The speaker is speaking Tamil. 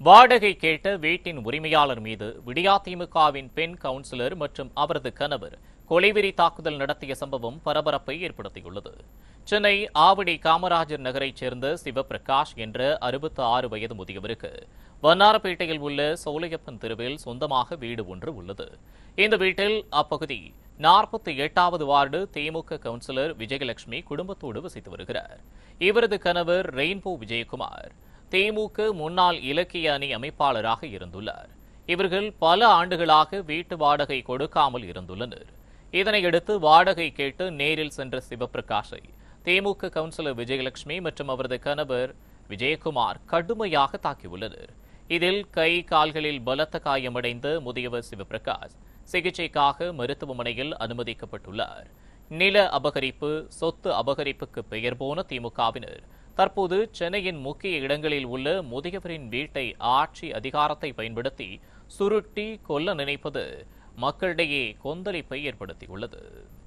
வாடகை கேட்ட வீட்டின் உரிமையாளர் மீது விடியா திமுகவின் பெண் கவுன்சிலர் மற்றும் அவரது கணவர் கொலைவெறி தாக்குதல் நடத்திய சம்பவம் பரபரப்பை ஏற்படுத்தியுள்ளது சென்னை ஆவடி காமராஜர் நகரைச் சேர்ந்த சிவபிரகாஷ் என்ற அறுபத்தி ஆறு வயது முதியவருக்கு வண்ணாரப்பேட்டையில் உள்ள சோலையப்பன் தெருவில் சொந்தமாக வீடு ஒன்று உள்ளது இந்த வீட்டில் அப்பகுதி நாற்பத்தி எட்டாவது வார்டு திமுக கவுன்சிலர் விஜயலட்சுமி குடும்பத்தோடு வசித்து வருகிறார் இவரது கணவர் ரெயின்போ விஜயகுமார் திமுக முன்னாள் இலக்கிய அணி அமைப்பாளராக இருந்துள்ளார் இவர்கள் பல ஆண்டுகளாக வீட்டு வாடகை கொடுக்காமல் இருந்துள்ளனர் இதனையடுத்து வாடகை கேட்டு நேரில் சென்ற சிவபிரகாஷை திமுக கவுன்சிலர் விஜயலட்சுமி மற்றும் அவரது கணவர் விஜயகுமார் கடுமையாக தாக்கியுள்ளனர் இதில் கை கால்களில் பலத்த காயமடைந்த முதியவர் சிவபிரகாஷ் சிகிச்சைக்காக மருத்துவமனையில் அனுமதிக்கப்பட்டுள்ளார் நில அபகரிப்பு சொத்து அபகரிப்புக்கு பெயர் போன திமுகவினர் தற்போது சென்னையின் முக்கிய இடங்களில் உள்ள முதியவரின் வீட்டை ஆட்சி அதிகாரத்தை பயன்படுத்தி சுருட்டி கொல்ல நினைப்பது மக்களிடையே கொந்தளிப்பை ஏற்படுத்தியுள்ளது